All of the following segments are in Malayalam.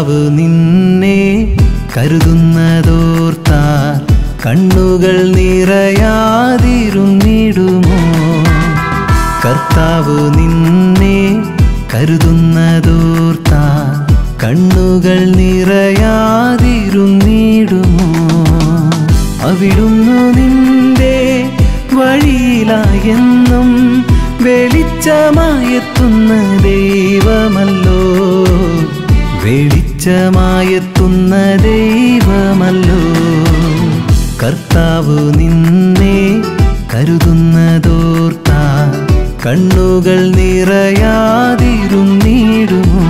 കർത്താവ് നിന്നെ കരുതുന്നതോർത്താൽ കണ്ണുകൾ നിറയാതിരുന്നിടുമോ കർത്താവ് നിന്നെ കരുതുന്നതോർത്താൽ കണ്ണുകൾ നിറയാതിരുന്നിടുമോ അവിടുന്നു നിന്റെ വഴിയിലായെന്നും വെളിച്ചമായെത്തുന്ന ദൈവമല്ലോ വെളിച്ചമായെത്തുന്ന ദൈവമല്ലോ കർത്താവ് നിന്നെ കരുതുന്നതോർത്താ കണ്ണുകൾ നിറയാതിരുന്നിടുമോ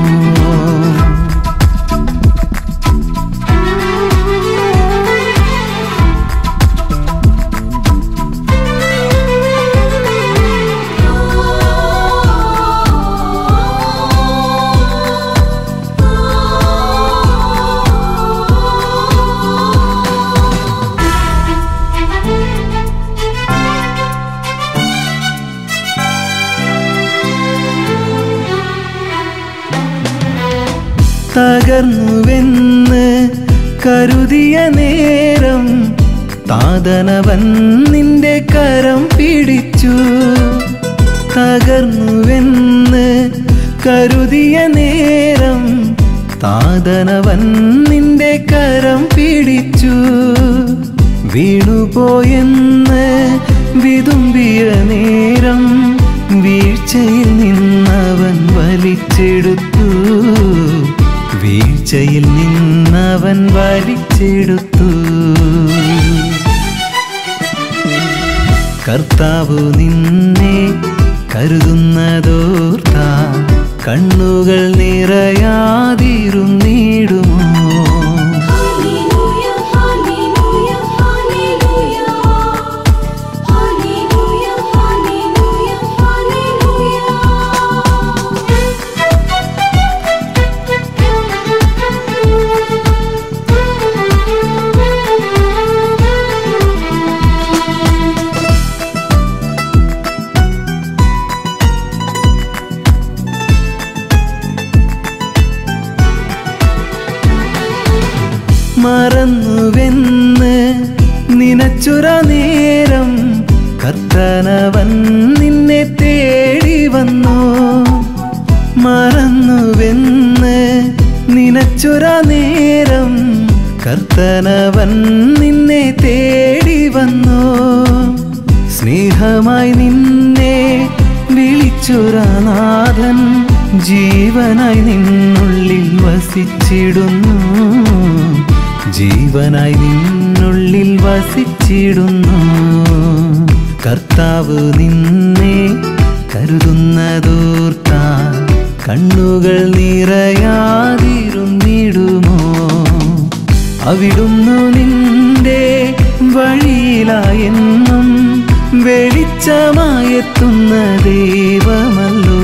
തകർന്നുവെന്ന് കരുതിയ നേരം താതനവൻ നിന്റെ കരം പിടിച്ചു തകർന്നുവെന്ന് കരുതിയ നേരം താതനവൻ നിന്റെ കരം പിടിച്ചു വീണുപോയെന്ന് വിതുമ്പിയ നേരം വീഴ്ചയിൽ നിന്നവൻ വലിച്ചെടുത്തു വീഴ്ചയിൽ നിന്നവൻ വലിച്ചെടുത്തു കർത്താവ് നിന്നെ കരുതുന്നതോർത്ത കണ്ണുകൾ നിറയാതിരുന്നിടുമോ Hallelujah, hallelujah, hallelujah. Hallelujah, hallelujah, hallelujah. മറന്നുവെന്ന് നിനച്ചുര നേരം കർത്തനവൻ നിന്നെ തേടി വന്നു മറന്നുവെന്ന് നിനച്ചുര നേരം കർത്തനവൻ നിന്നെ തേടി വന്നു സ്നേഹമായി നിന്നെ വിളിച്ചുരനാഥൻ ജീവനായി നിന്നുള്ളിൽ വസിച്ചിടുന്നു ജീവനായി നിന്നുള്ളിൽ വസിച്ചിടുന്നു കർത്താവ് നിന്നെ കരുതുന്നതോർത്ത കണ്ണുകൾ നിറയാതിരുന്നിടുമോ അവിടുന്നു നിന്റെ വഴിയിലായെന്നും വെളിച്ചമായെത്തുന്ന ദൈവമല്ലോ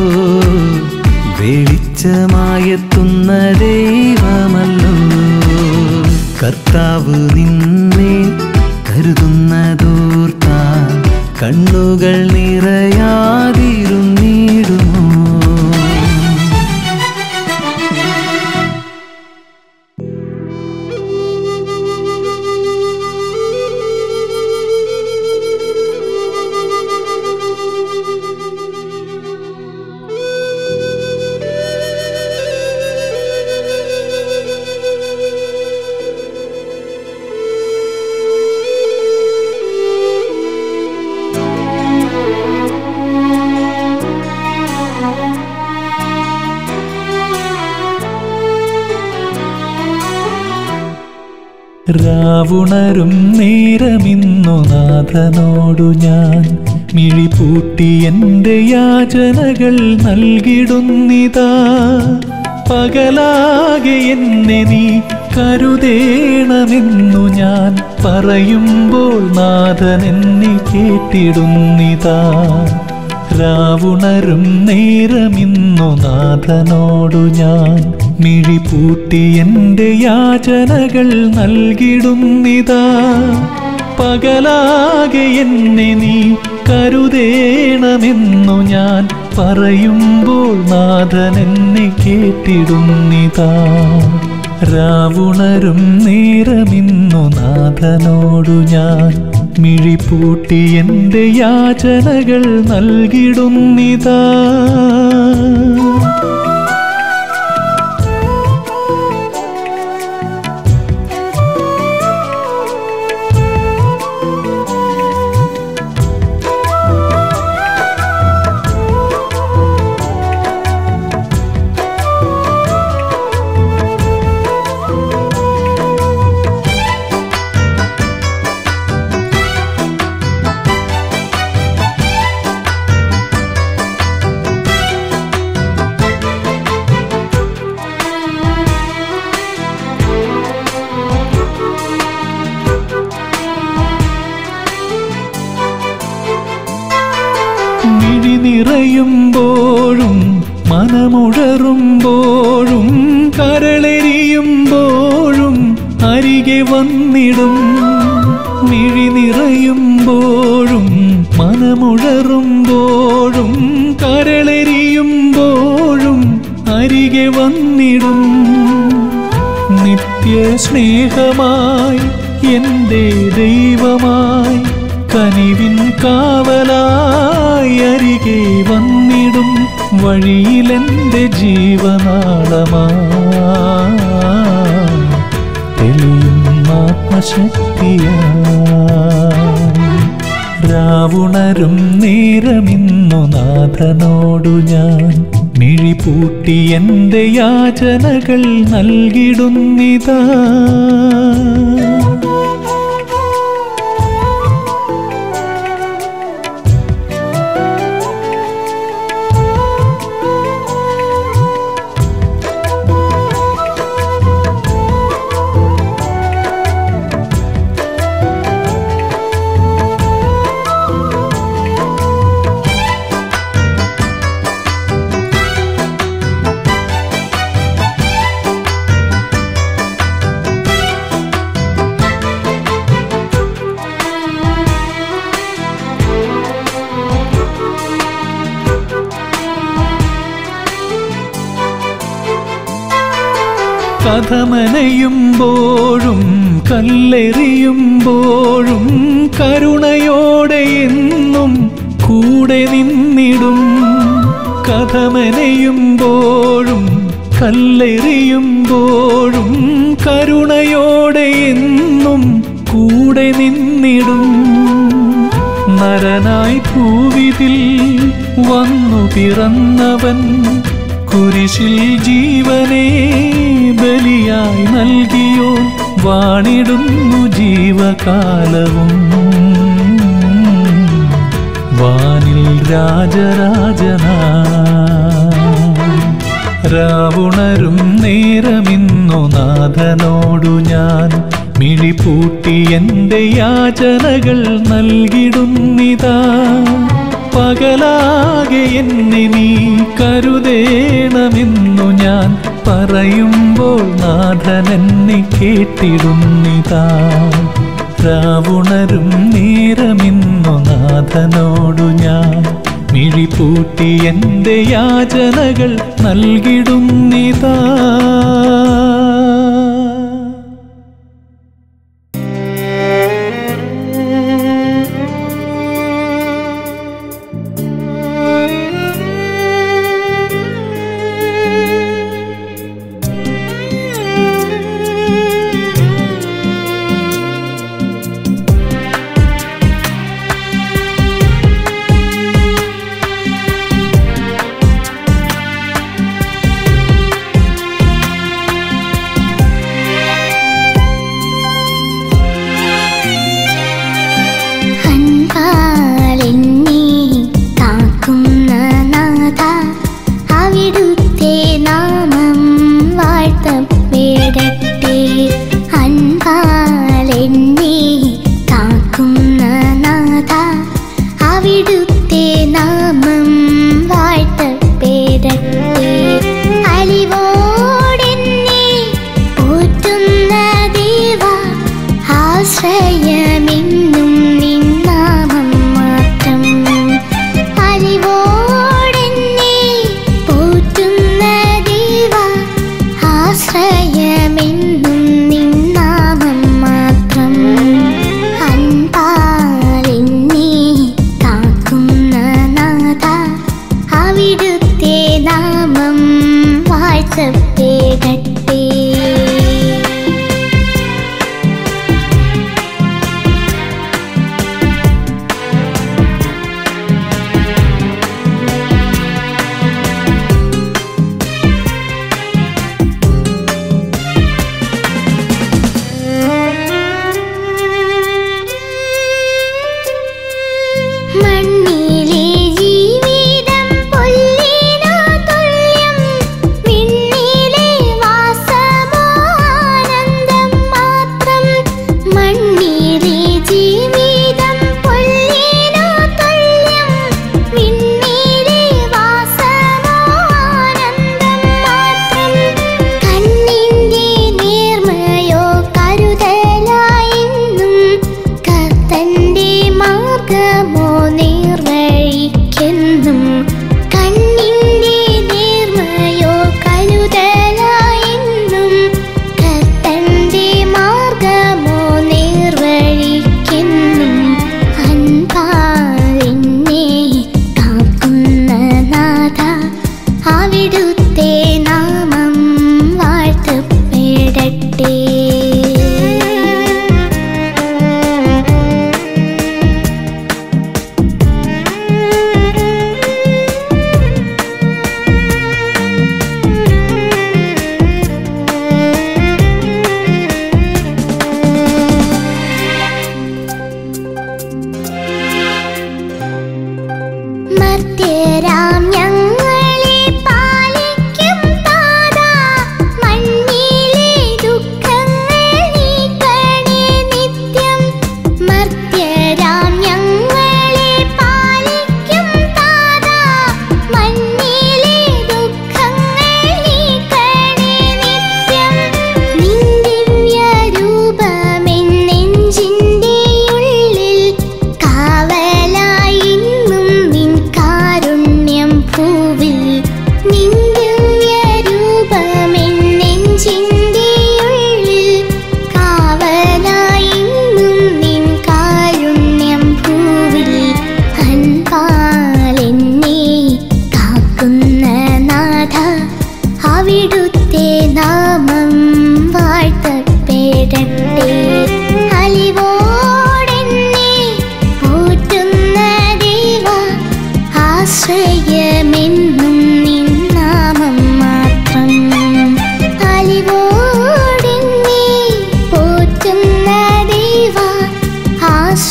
വെളിച്ചമായെത്തുന്ന ദൈവമല്ലോ കർത്താവ് നിന്നെ കരുതുന്നതോർത്ത കണ്ണുകൾ നിറയാതിരുന്നിടുമോ രാവുണരും നേരമിന്നു നാഥനോടു ഞാൻ മിഴിപൂട്ടി എൻ്റെ യാചനകൾ നൽകിടുന്നിതാ പകലാകെ എന്നെ നീ കരുതേണമെന്നു ഞാൻ പറയുമ്പോൾ നാഥൻ എന്നെ കേട്ടിടുന്നിതാ രാവുണരും നേരമിന്നു നാഥനോടു ഞാൻ മിഴിപൂട്ടി എൻ്റെ യാചനകൾ നൽകിടുന്നിതാ പകലാകെ എന്നെ നീ കരുതേണമെന്നു ഞാൻ പറയുമ്പോൾ നാഥൻ എന്നെ കേട്ടിടുന്നിതാ രാവുണരും നേരമിന്നു നാഥനോടു ഞാൻ മിഴിപൂട്ടി എൻ്റെ യാചനകൾ നൽകിടുന്നിതാ മിഴി നിറയുമ്പോഴും മനമുഴറുമ്പോഴും കരളെരിയുമ്പോഴും അരികെ വന്നിടും മിഴി നിറയുമ്പോഴും മനമുഴറുമ്പോഴും കരളെരിയുമ്പോഴും അരികെ വന്നിടും നിത്യ സ്നേഹമായി എൻ്റെ ദൈവമായി കനിവിൻ കാവലായി അരികെ വന്നിടും വഴിയിലെൻ്റെ ജീവനാളമായി തെളിയും ആത്മശക്തിയായി രാവുണരും നേരമിന്നു നാഥനോടു ഞാൻ മിഴിപൂട്ടി എൻ്റെ യാചനകൾ നൽകിടുന്നിതാ കഥമനയുമ്പോഴും കല്ലെറിയുമ്പോഴും കരുണയോടെ എന്നും കൂടെ നിന്നിടും കഥമനയുമ്പോഴും കല്ലെറിയുമ്പോഴും കരുണയോടെ എന്നും കൂടെ നിന്നിടും നരനായി ഭൂവിതിൽ വന്നു പിറന്നവൻ കുരിശിൽ ജീവനെ ബലിയായി നൽകിയോ വാണിടുന്നു ജീവകാലവും വാനിൽ രാജരാജനായി രാവുണരും നേരമിന്നു നാഥനോടു ഞാൻ മിഴിപൂട്ടി എൻ്റെ യാചനകൾ നൽകിടുന്നിതാ പകലാകെ എന്നെ നീ കരുതേണമെന്നു ഞാൻ പറയുമ്പോൾ നാഥൻ എന്നെ കേട്ടിടുന്നിതാ രാവുണരും നേരമിന്നു നാഥനോടു ഞാൻ മിഴിപൂട്ടി എൻ്റെ യാചനകൾ നൽകിടുന്നിതാ അൻപാലെന്നെ കാക്കുന്ന നാഥ അവിടുത്തെ നാമം വാഴ്ത്തപ്പെടട്ടെ അൻപാലെന്നെ കാക്കുന്ന നാഥ അവിടുത്തെ നാമം വാഴ്ത്തപ്പെടട്ടെ അലിവോടെന്നെ പോറ്റുന്ന ദേവ ആശ്രയമെന്നും നിന്നാമം മാത്രം അലിവോടെന്നെ പോറ്റുന്ന ദേവ ആശ്രയമെന്നും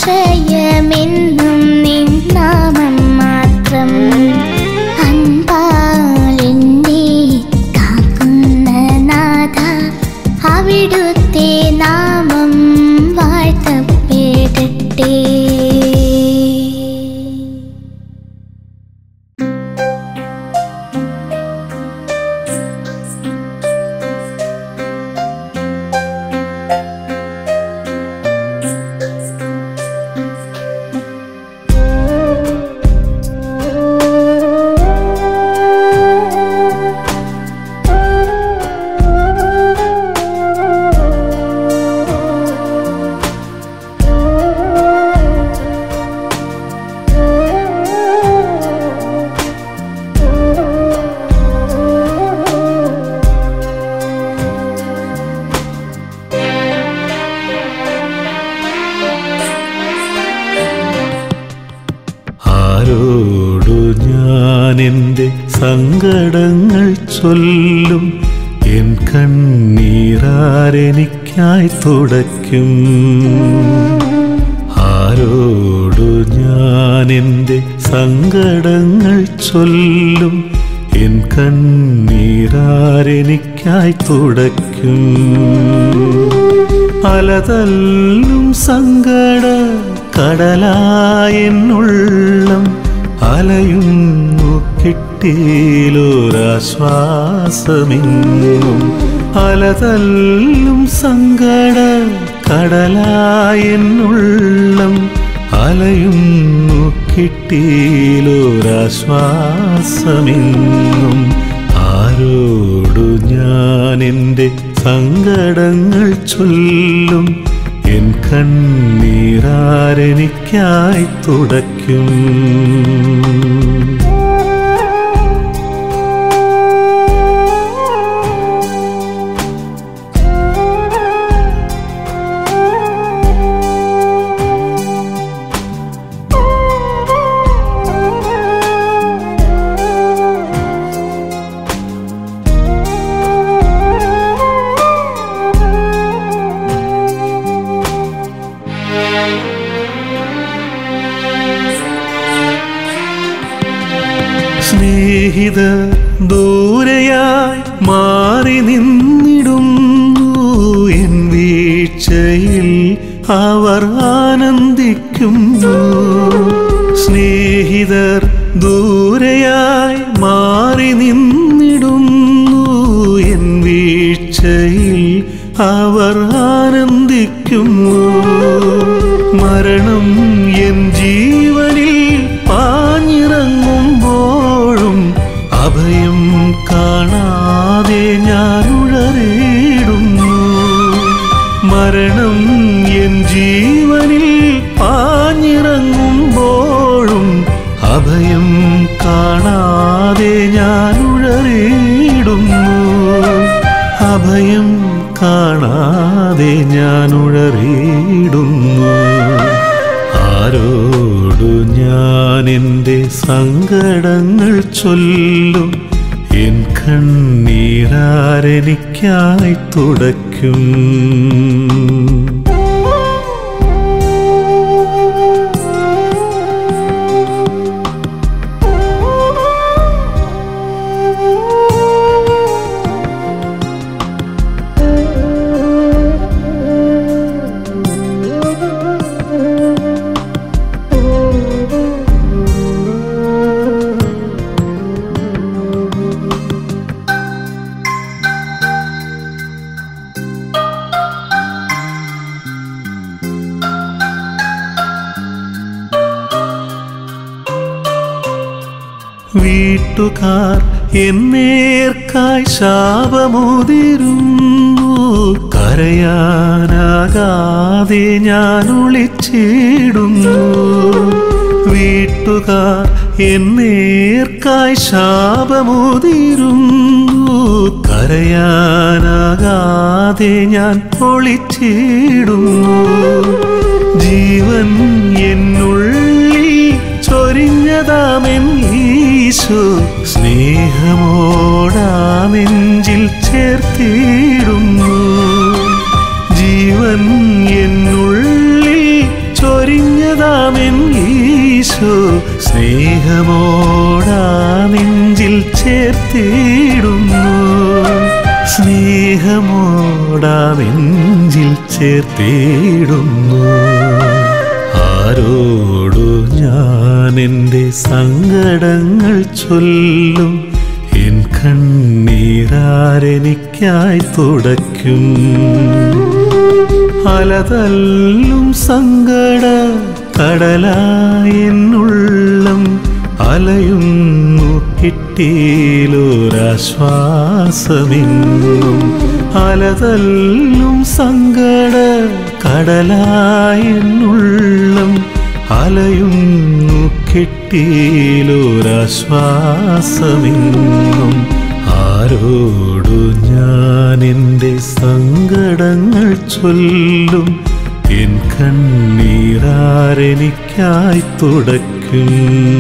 ആശ്രയമെന്നും നിൻ നാമം മാത്രം അൻപാലെന്നെ കാക്കുന്ന നാഥ അവിടുത്തെ നാമം വാഴ്ത്തപ്പെടട്ടെ ആരോടു ഞാൻ എൻ്റെ സങ്കടങ്ങൾ ചൊല്ലും എൻ കണ്ണീരാരെനിക്കായി തുടയ്ക്കും ആരോടു ഞാൻ എൻ്റെ സങ്കടങ്ങൾ ചൊല്ലും എൻ കണ്ണീരാരെനിക്കായി തുടയ്ക്കും അലതല്ലും സങ്കട കടലായെന്നുള്ളം അലയുന്നു കിട്ടിയിലൊരാശ്വാസമെങ്ങും അലതല്ലും സങ്കട കടലായെന്നുള്ളം അലയുന്നു കിട്ടിയിലൊരാശ്വാസമെങ്ങും ആരോടു ഞാൻ എൻ്റെ സങ്കടങ്ങൾ ചൊല്ലും എൻ കണ്ണീരാരെനിക്കായി തുടയ്ക്കും സ്നേഹിത ദൂരയായി മാറി നിന്നിടുന്നു എൻ വീഴ്ചയിൽ അവർ ആനന്ദിക്കുന്നു സ്നേഹിതർ ദൂരയായി മാറി നിന്നിടുന്നു എൻ വീഴ്ചയിൽ അവർ ആനന്ദിക്കുന്നു മരണം എൻ ജീവനിൽ പാഞ്ഞിറങ്ങുമ്പോഴും അഭയം കാണാതെ ഞാൻ ഉഴറിയിടുന്നു മരണം എൻ ജീവനിൽ പാഞ്ഞിറങ്ങുമ്പോഴും അഭയം കാണാതെ ഞാൻ ഉഴറിയിടുന്നു അഭയം കാണാതെ ഞാൻ ഉഴറിയിടുന്നു ആരോടു ഞാൻ എൻ്റെ സങ്കടങ്ങൾ ചൊല്ലും എൻ കണ്ണീരാരെനിക്കായി തുടയ്ക്കും വീട്ടുകാർ എന്നേർക്കായി ശാപമുതിരുന്നു കരയാനാകാതെ ഞാൻ ഒളിച്ചിടുന്നു വീട്ടുകാർ എന്നേർക്കായി ശാപമുതിരുന്നു കരയാനാകാതെ ഞാൻ ഒളിച്ചിടുന്നു ജീവൻ എന്നുള്ളിൽ ചൊരിഞ്ഞതാമെൻ ഈശോ സ്നേഹമോടാ നെഞ്ചിൽ ചേർത്തിടുന്നു ജീവൻ എന്നുള്ളിൽ ചൊരിഞ്ഞ ഈശോ സ്നേഹമോടാ നെഞ്ചിൽ ചേർത്തിടുന്നു സ്നേഹമോടാ നെഞ്ചിൽ ചേർത്തിടുന്നു ആരോടു ഞാൻ എൻ്റെ സങ്കടങ്ങൾ ചൊല്ലും എൻ കണ്ണീരാരെനിക്കായി തുടയ്ക്കും അലതല്ലും സങ്കട കടലായെന്നുള്ളം അലയുന്നു കിട്ടിയിലൊരാശ്വാസമെന്നും അലതല്ലും സങ്കട കടലായെന്നുള്ളം അലയുന്നു കിട്ടിയിലൊരാശ്വാസമെന്നും ആരോടു ഞാൻ എൻ്റെ സങ്കടങ്ങൾ ചൊല്ലും എൻ കണ്ണീരാരെനിക്കായി തുടയ്ക്കും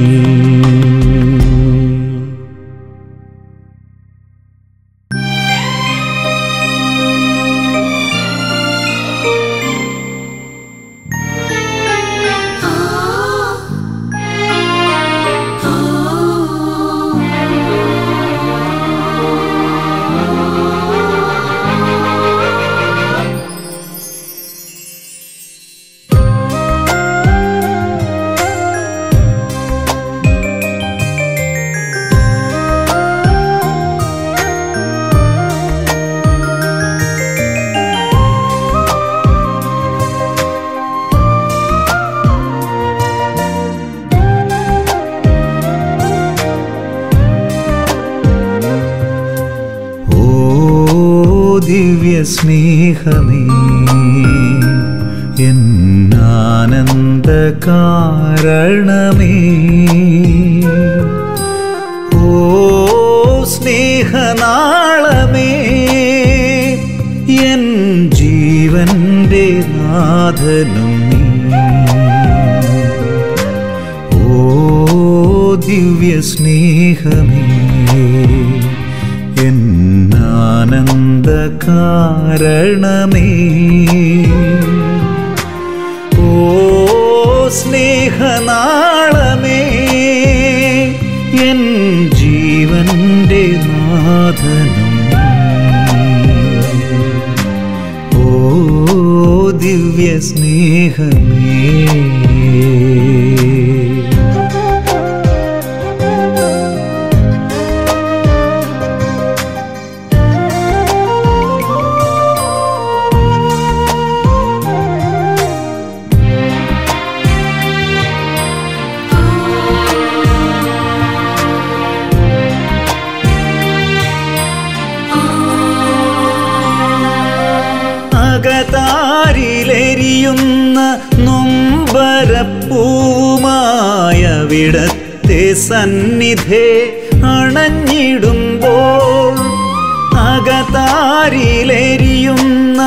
ഓ ദിവ്യ സ്നേഹമേ എന്നാനന്ദ കാരണമേ ഓ സ്നേഹനാളമേ എൻ ജീവന്റെ നാഥനും നീ ഓ ദിവ്യ സ്നേഹമേ എന്നാനന്ദ കാരണമേ ഓ സ്നേഹനാളമേ എൻ ജീവന്റെ നാഥനും ഓ ദിവ്യ സ്നേഹമേ അകതാരിലെരിയുന്ന നൊമ്പരപ്പൂമായ വിടത്തെ സന്നിധേ അണഞ്ഞിടുമ്പോൾ അകതാരിലെരിയുന്ന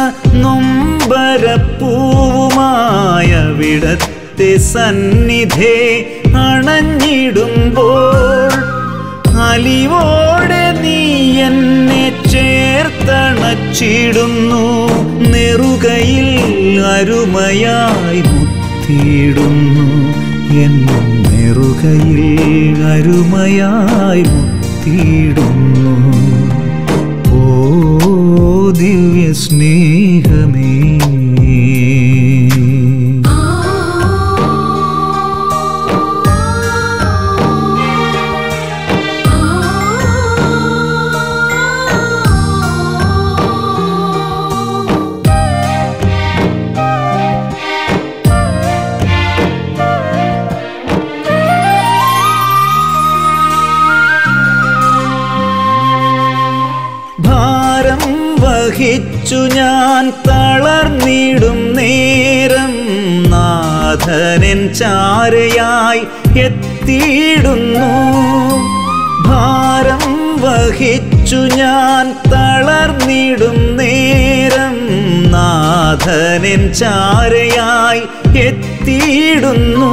നൊമ്പരപ്പൂവുമായ വിടത്തെ സന്നിധേ അണഞ്ഞിടുമ്പോൾ അലിവോടെ നീ എന്നെ ചേർത്തണച്ചിടുന്നു നെറുകയിൽ അരുമയായി മുത്തിയിടുന്നു എൻ നെറുകയിൽ അരുമയായി മുത്തിയിടുന്നു ഓ ദിവ്യ സ്നേഹമേ ഭാരം വഹിച്ചു ഞാൻ തളർന്നിടും നേരം നാഥനൻ ചാരയായി എത്തിയിടുന്നു ഭാരം വഹിച്ചു ഞാൻ തളർന്നിടും നേരം നാഥനൻ ചാരയായി എത്തിയിടുന്നു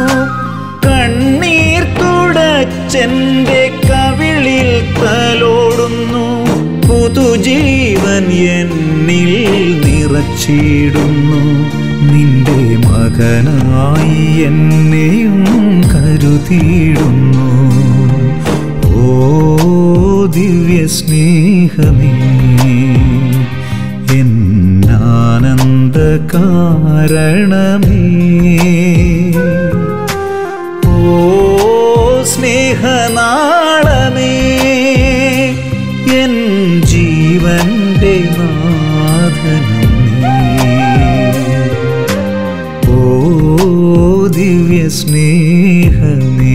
കണ്ണീർ തുടച്ചെന്റെ കവിളിൽ തലോടുന്നു പുതുജീവൻ എന്നിൽ നിറച്ചിടുന്നു നിന്റെ മകനായി എന്നെയും സ്തുതിയിടുന്നു ഓ ദിവ്യ സ്നേഹമേ എന്നാനന്ദ കാരണമേ ഓ സ്നേഹനാളമേ എൻ ജീവന്റെ നാഥനും നീ ഓ ദിവ്യ സ്നേഹമേ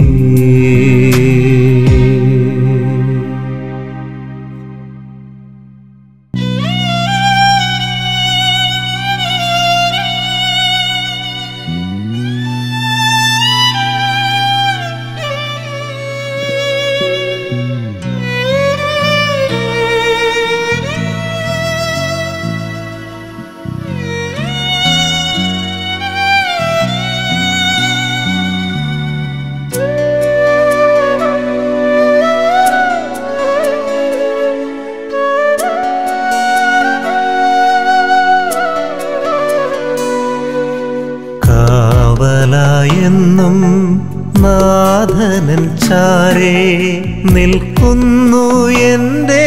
കാവലായെന്നും നാഥനൻ ചാരേ നിൽക്കുന്നു എൻ്റെ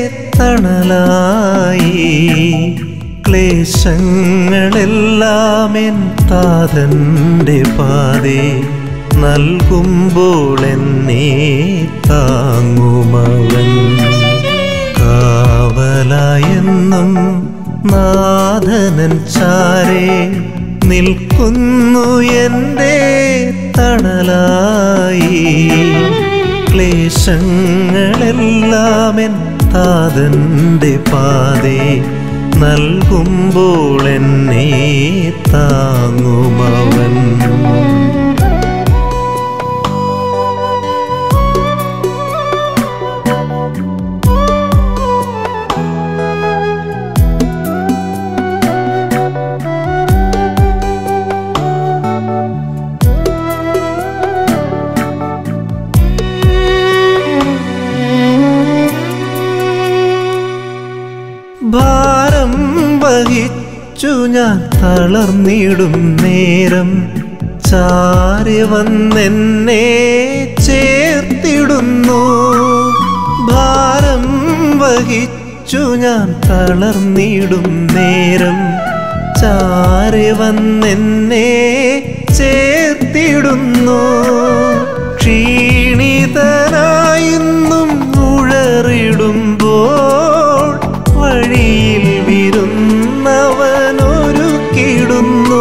തണലായി ക്ലേശങ്ങളെല്ലാം എൻ താതൻ്റെ പാതേ നൽകുമ്പോൾ എന്നെ താങ്ങുമവൻ കാവലായെന്നും നാഥനൻ ചാരേ നിൽക്കുന്നു എൻ്റെ തണലായി ക്ലേശങ്ങളെല്ലാം എൻ താതൻ്റെ പാതേ നൽകുമ്പോൾ എന്നെ താങ്ങുമവൻ ഭാരം വഹിച്ചു ഞാൻ തളർന്നിടും നേരം ചാരി വന്നെന്നെ ചേർത്തിടുന്നു ഭാരം വഹിച്ചു ഞാൻ തളർന്നിടും നേരം ചാരി വന്നെന്നെ ചേർത്തിടുന്നു ക്ഷീണിതനായിന്നും ഉഴറിടുമ്പോൾ വഴിയിൽ വിരുന്നവനൊരുക്കിടുന്നു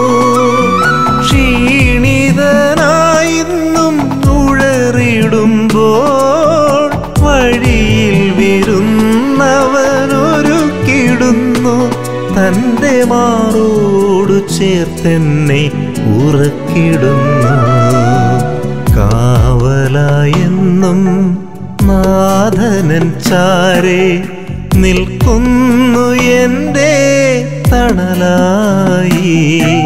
ക്ഷീണിതനായിന്നും ഉഴറിടുമ്പോൾ വഴിയിൽ വിരുന്നവനൊരുക്കിടുന്നു തൻ്റെ മാറോടു ചേർത്തെന്നെ ഉറക്കിടുന്നു കാവലായെന്നും നാഥനൻ ചാരേ നിൽക്കുന്നു എൻ്റെ തണലായി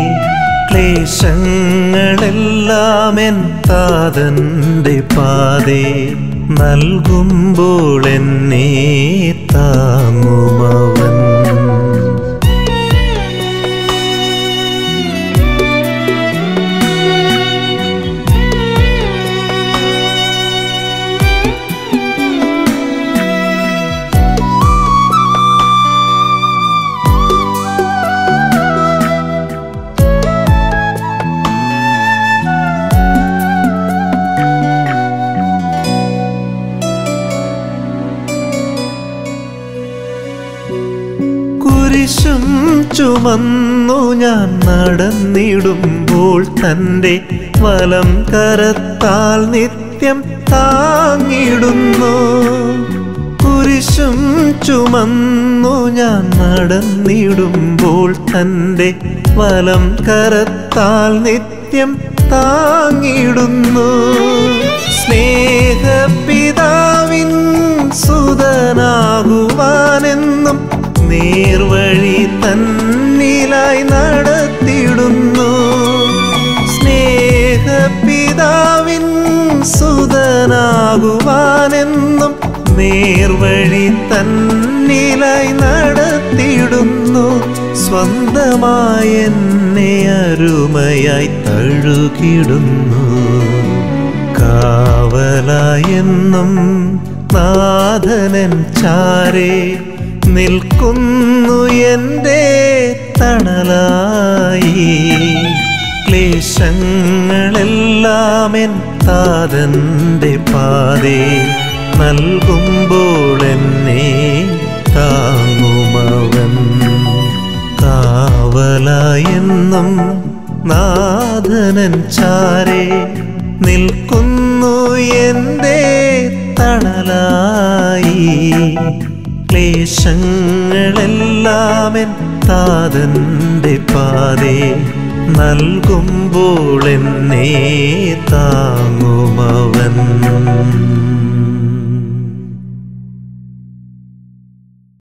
ക്ലേശങ്ങളെല്ലാം എൻ താതൻ്റെ പാതേ നൽകുമ്പോൾ എന്നെ താങ്ങുമവൻ കുരിശും ചുമന്നു ഞാൻ നടന്നിടുമ്പോൾ തൻ്റെ വലം കരത്താൽ നിത്യം താങ്ങിടുന്നു കുരിശും ചുമന്നു ഞാൻ നടന്നിടുമ്പോൾ തൻ്റെ വലം കരത്താൽ നിത്യം താങ്ങിടുന്നു സ്നേഹപിതാവിൻ സുതനാകുവാനെന്നും നേർവഴി തന്നിലായി നടത്തിടുന്നു സ്നേഹപിതാവിൻ സുതനാകുവാനെന്നും നേർവഴി തന്നിലായി നടത്തിടുന്നു സ്വന്തമായ എന്നെ അരുമയായി തഴുകിടുന്നു കാവലായെന്നും നാഥനൻ ചാരേ നിൽക്കുന്നു എൻ്റെ തണലായി ക്ലേശങ്ങളെല്ലാം എൻ താതൻ്റെ പാതേ നൽകുമ്പോൾ എന്നെ താങ്ങുമവൻ കാവലായെന്നും നാഥനൻ ചാരേ നിൽക്കുന്നു എൻ്റെ തണലായി ക്ലേശങ്ങളെല്ലാം എൻ താതൻ്റെ പാതേ നൽകുമ്പോൾ എന്നെ താങ്ങുമവൻ